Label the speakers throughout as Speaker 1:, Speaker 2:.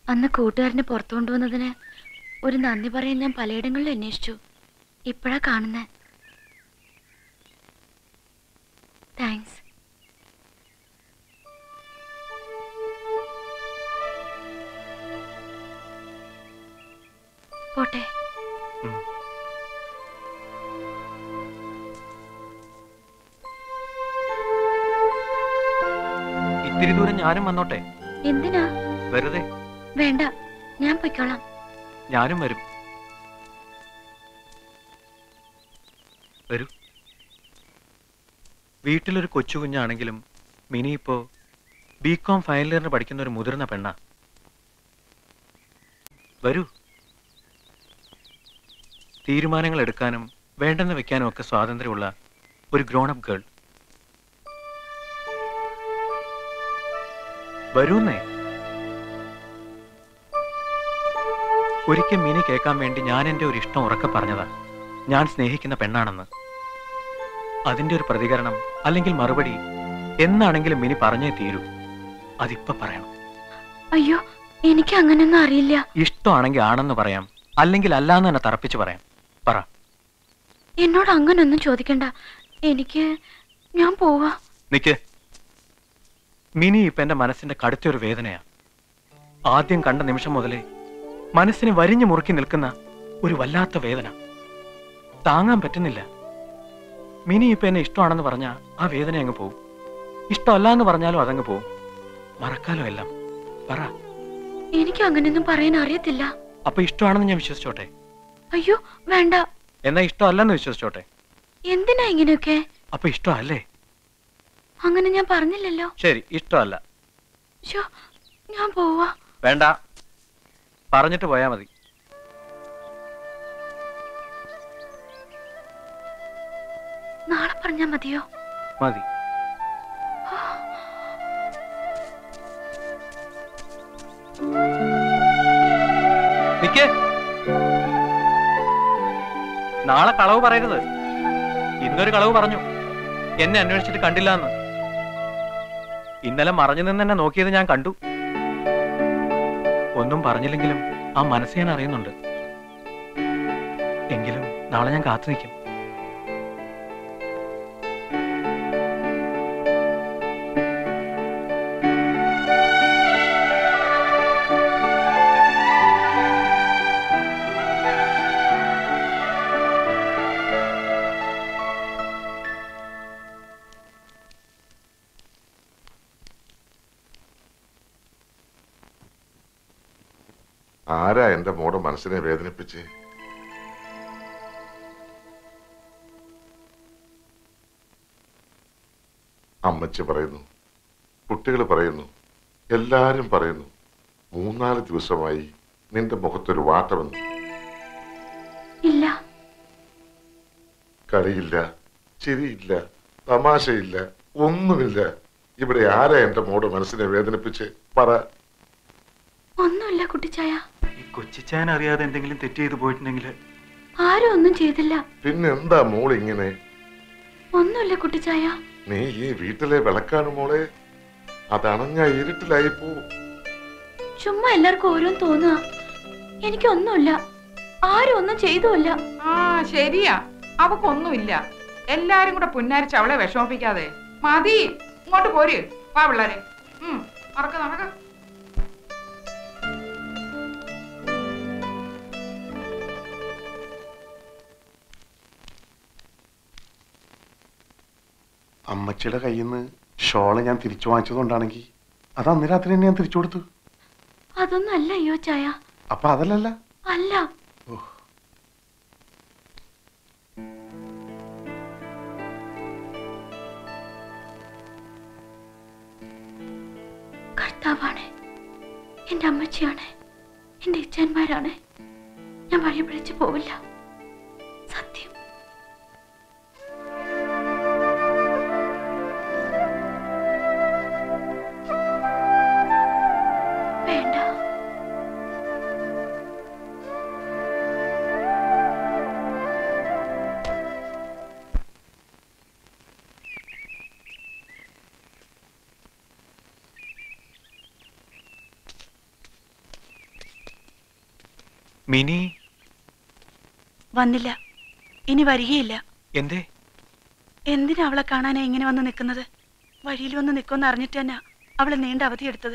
Speaker 1: അന്ന് കൂട്ടുകാരനെ പുറത്തു കൊണ്ടുവന്നതിന് ഒരു നന്ദി പറയാൻ ഞാൻ പലയിടങ്ങളിലും അന്വേഷിച്ചു ഇപ്പോഴാ കാണുന്നേ താങ്ക്സ് പോട്ടെ
Speaker 2: ഇത്തിരി ദൂരം ഞാനും വന്നോട്ടെ
Speaker 1: എന്തിനാ
Speaker 2: വെറുതെ
Speaker 1: വേണ്ട ഞാൻ പൊയ്ക്കോളാം
Speaker 2: ഞാനും വരും വരൂ വീട്ടിലൊരു കൊച്ചു കുഞ്ഞാണെങ്കിലും മിനി ഇപ്പോ ബി കോം ഫൈനൽ ഇയറിന് പഠിക്കുന്ന ഒരു മുതിർന്ന പെണ്ണാ വരൂ തീരുമാനങ്ങൾ എടുക്കാനും വേണ്ടെന്ന് വെക്കാനും ഒക്കെ സ്വാതന്ത്ര്യമുള്ള ഒരു ഗ്രോൺ അപ്പ് ഗേൾ വരൂന്നേ ഒരിക്കൽ മിനി കേൾക്കാൻ വേണ്ടി ഞാൻ എൻ്റെ ഒരു ഇഷ്ടം ഉറക്കെ പറഞ്ഞതാ ഞാൻ സ്നേഹിക്കുന്ന പെണ്ണാണെന്ന് അതിന്റെ ഒരു പ്രതികരണം അല്ലെങ്കിൽ മറുപടി എന്നാണെങ്കിലും മിനി പറഞ്ഞേ തീരൂ അതിപ്പോ പറയണം
Speaker 1: അയ്യോ എനിക്ക് അങ്ങനെയൊന്നും അറിയില്ല
Speaker 2: ഇഷ്ടമാണെങ്കിൽ ആണെന്ന് പറയാം അല്ലെങ്കിൽ അല്ലാന്ന് തന്നെ തറപ്പിച്ച് പറയാം പറ
Speaker 1: എന്നോട് അങ്ങനൊന്നും ചോദിക്കണ്ട എനിക്ക് ഞാൻ പോവാ
Speaker 2: നിക്ക് മിനി ഇപ്പൊ എന്റെ മനസ്സിന്റെ കടുത്തൊരു വേദനയാ ആദ്യം കണ്ട നിമിഷം മുതലേ മനസ്സിനെ വരിഞ്ഞു മുറുക്കി നിൽക്കുന്ന ഒരു വല്ലാത്ത വേദന താങ്ങാൻ പറ്റുന്നില്ല മിനി ഇപ്പൊ എന്നെ ഇഷ്ടമാണെന്ന് പറഞ്ഞാ ആ വേദന അങ്ങ് പോവും ഇഷ്ടമല്ല എന്ന് പറഞ്ഞാലും അതങ്ങ് പോവും മറക്കാലോ എല്ലാം പറ
Speaker 1: എനിക്ക് അങ്ങനെയൊന്നും പറയാൻ അറിയത്തില്ല
Speaker 2: അപ്പൊ ഇഷ്ടമാണെന്ന് ഞാൻ വിശ്വസിച്ചോട്ടെ
Speaker 1: അയ്യോ വേണ്ട
Speaker 2: എന്നാ ഇഷ്ടമല്ലെന്ന് വിശ്വസിച്ചോട്ടെ
Speaker 1: എന്തിനാ ഇങ്ങനെയൊക്കെ
Speaker 2: അപ്പൊ ഇഷ്ടമല്ലേ
Speaker 1: അങ്ങനെ ഞാൻ പറഞ്ഞില്ലല്ലോ
Speaker 2: ശരി ഇഷ്ടമല്ല
Speaker 1: ശോ ഞാൻ പോവാ
Speaker 2: വേണ്ട പറഞ്ഞിട്ട് പോയാ മതി
Speaker 1: നാളെ പറഞ്ഞാ മതിയോ
Speaker 2: മതി നിക്ക് നാളെ കളവ് പറയരുത് ഇന്നൊരു കളവ് പറഞ്ഞു എന്നെ അന്വേഷിച്ചിട്ട് കണ്ടില്ല എന്ന് ഇന്നലെ മറഞ്ഞു നിന്ന് എന്നെ നോക്കിയത് ഞാൻ കണ്ടു ഒന്നും പറഞ്ഞില്ലെങ്കിലും ആ മനസ്സ് ഞാൻ അറിയുന്നുണ്ട് എങ്കിലും നാളെ ഞാൻ കാത്തു നിൽക്കും
Speaker 3: ആരാ എന്റെ മോടെ മനസ്സിനെ വേദനിപ്പിച്ച് അമ്മച്ചി പറയുന്നു കുട്ടികൾ പറയുന്നു എല്ലാരും പറയുന്നു മൂന്നാല് ദിവസമായി നിന്റെ മുഖത്തൊരു വാട്ടമെന്ന്
Speaker 1: ഇല്ല
Speaker 3: കളിയില്ല ചിരിയില്ല തമാശയില്ല ഒന്നുമില്ല ഇവിടെ ആരാ എന്റെ മോടെ മനസ്സിനെ വേദനിപ്പിച്ച് പറ
Speaker 1: ഒന്നുമില്ല കുട്ടിച്ചായ
Speaker 2: ഈ കൊച്ചിച്ചാൻ അറിയാതെ എന്തെങ്കിലും തെറ്റ് ചെയ്തു പോയിട്ടുണ്ടെങ്കിൽ
Speaker 1: ആരും ഒന്നും ചെയ്തില്ല
Speaker 3: പിന്നെന്താ മോൾ ഇങ്ങനെ
Speaker 1: ഒന്നുമില്ല കുട്ടിച്ചായ
Speaker 3: നീ ഈ വീട്ടിലെ വിളക്കാണ് മോളെ അതണഞ്ഞ ഇരുട്ടിലായി പോവും
Speaker 1: ചുമ്മാ എല്ലാവർക്കും ഓരോന്ന് തോന്നുക എനിക്കൊന്നുമില്ല ആരും ഒന്നും ചെയ്തുമില്ല
Speaker 4: ആ ശരിയാ അവക്കൊന്നുമില്ല എല്ലാരും കൂടെ പുന്നാരിച്ച് അവളെ വിഷമിപ്പിക്കാതെ മതി ഇങ്ങോട്ട് പോര് വാ പിള്ളേരെ ഉം നടക്ക നടക്ക
Speaker 5: അമ്മച്ചിയുടെ കയ്യിൽ നിന്ന് ഷോള് ഞാൻ തിരിച്ചു വാങ്ങിച്ചതുകൊണ്ടാണെങ്കിൽ അത് അന്ന് രാത്രി തന്നെ ഞാൻ തിരിച്ചു കൊടുത്തു
Speaker 1: അതൊന്നും അല്ല അയ്യോ ചായ
Speaker 5: അപ്പൊ അതല്ലല്ല
Speaker 1: അല്ല കർത്താവാണ് എന്റെ അമ്മച്ചിയാണ് എന്റെ ഇച്ഛന്മാരാണ് ഞാൻ വഴി പിടിച്ചു പോവില്ല സത്യം വേണ്ട
Speaker 2: മിനി
Speaker 6: വന്നില്ല ഇനി വരികയില്ല
Speaker 2: എന്തേ
Speaker 6: എന്തിനാ അവളെ കാണാനാ ഇങ്ങനെ വന്ന് നിൽക്കുന്നത് വഴിയിൽ വന്ന് നിൽക്കുമെന്ന് അറിഞ്ഞിട്ട് തന്നെ അവളെ നീണ്ട അവധിയെടുത്തത്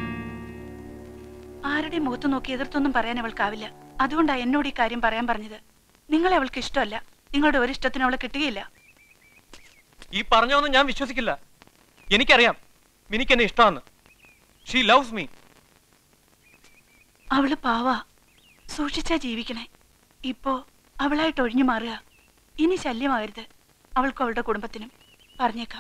Speaker 6: ആരുടെയും മുഖത്ത് നോക്കി എതിർത്തൊന്നും പറയാൻ അവൾക്കാവില്ല അതുകൊണ്ടാ എന്നോട് ഈ കാര്യം പറയാൻ പറഞ്ഞത് നിങ്ങളെ അവൾക്ക് ഇഷ്ടമല്ല നിങ്ങളുടെ ഒരു ഇഷ്ടത്തിന് അവളെ കിട്ടുകയില്ല
Speaker 2: ഈ പറഞ്ഞൊന്നും ഞാൻ വിശ്വസിക്കില്ല എനിക്കറിയാം മിനിക്ക് എന്നെ ഇഷ്ടമാണ് ഷീ ലവ്സ് മീ
Speaker 6: അവള് പാവാ സൂക്ഷിച്ചാ ജീവിക്കണേ ഇപ്പോ അവളായിട്ട് ഒഴിഞ്ഞു മാറുക ഇനി ശല്യമാകരുത് അവൾക്കും അവളുടെ കുടുംബത്തിനും പറഞ്ഞേക്കാം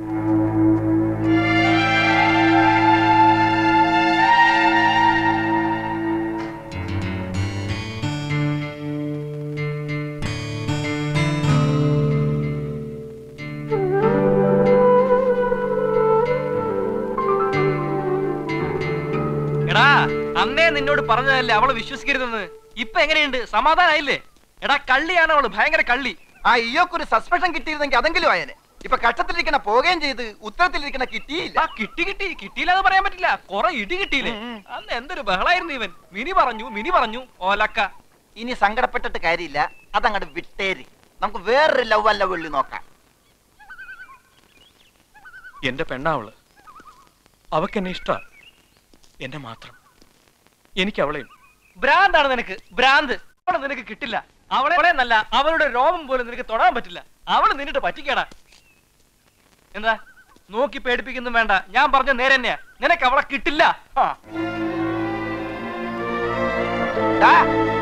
Speaker 7: എടാ അന്നേ നിന്നോട് പറഞ്ഞതല്ലേ അവളെ വിശ്വസിക്കരുതെന്ന് ഇപ്പൊ എങ്ങനെയുണ്ട് സമാധാനായില്ലേ എടാ കള്ളിയാണ് അവള് ഭയങ്കര കള്ളി
Speaker 8: ആ ഇയൊക്കൊരു സസ്പെൻഷൻ കിട്ടിയിരുന്നെങ്കിൽ അതെങ്കിലും ആയനെ ഇപ്പൊ കഷ്ടത്തിലിരിക്കണ പോവുകയും ചെയ്ത് ഉത്തരത്തിലിരിക്കണ കിട്ടിയില്ല
Speaker 7: ആ കിട്ടി കിട്ടി കിട്ടിയില്ല എന്ന് പറയാൻ പറ്റില്ല കൊറേ ഇടി കിട്ടിയില്ലേ അന്ന് എന്തൊരു ബഹളായിരുന്നു ഇവൻ മിനി പറഞ്ഞു മിനി പറഞ്ഞു ഓലക്ക
Speaker 8: ഇനി സങ്കടപ്പെട്ടിട്ട് കാര്യമില്ല അതങ്ങോട്ട് വിട്ടേര് നമുക്ക് വേറൊരു ലവ് അല്ല വെള്ളി നോക്കാം
Speaker 2: എന്റെ പെണ്ണാവള് അവക്ക് എന്നെ ഇഷ്ട എന്നെ മാത്രം എനിക്ക് അവളെയും
Speaker 7: ഭ്രാന്താണ് നിനക്ക് ഭ്രാന്ത് അവളെ നിനക്ക് കിട്ടില്ല അവളെ അവളെ നല്ല അവളുടെ രോമം പോലും നിനക്ക് തൊടാൻ പറ്റില്ല അവള് നിന്നിട്ട് പറ്റിക്കേടാ എന്താ നോക്കി പേടിപ്പിക്കുന്നു വേണ്ട ഞാൻ പറഞ്ഞ നേരെ തന്നെയാ നിനക്ക് അവളെ കിട്ടില്ല ആ
Speaker 8: ടാ,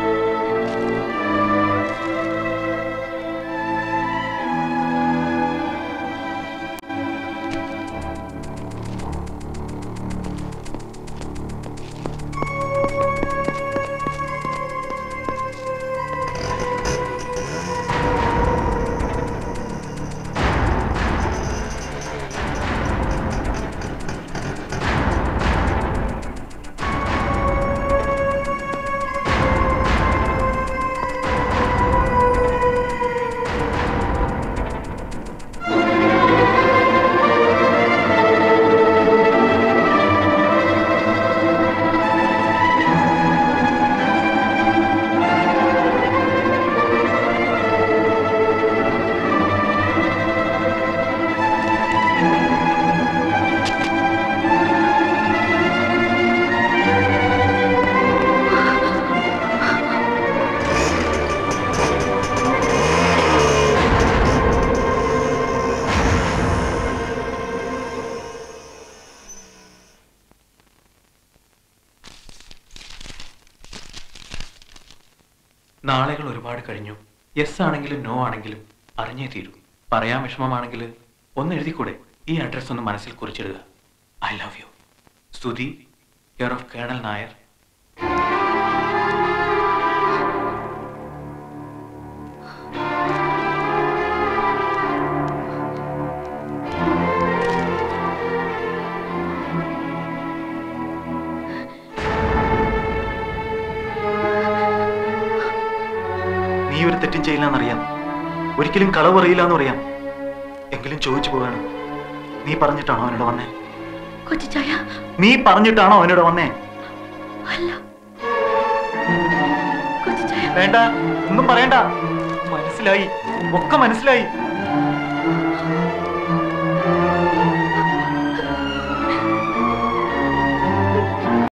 Speaker 2: നാളുകൾ ഒരുപാട് കഴിഞ്ഞു യെസ് ആണെങ്കിലും നോ ആണെങ്കിലും അറിഞ്ഞേ തീരൂ പറയാൻ വിഷമമാണെങ്കിൽ ഒന്ന് എഴുതിക്കൂടെ ഈ അഡ്രസ് ഒന്ന് മനസ്സിൽ കുറിച്ചിടുക ഐ ലവ് യു സ്തുതി കെയർ ഓഫ് കേണൽ നായർ നീ ഒരു തെറ്റും ചെയ്യില്ലെന്നറിയാം ഒരിക്കലും കളവ് അറിയില്ല എന്നറിയാം എങ്കിലും ചോദിച്ചു പോവാണ് നീ പറഞ്ഞിട്ടാണോ അവനോട് വന്നേ
Speaker 1: കൊച്ചിച്ചായ
Speaker 2: നീ പറഞ്ഞിട്ടാണോ അവനോട് വന്നേ
Speaker 1: അല്ല കൊച്ചിച്ചായ
Speaker 2: വേണ്ട ഒന്നും പറയണ്ട മനസ്സിലായി ഒക്കെ മനസ്സിലായി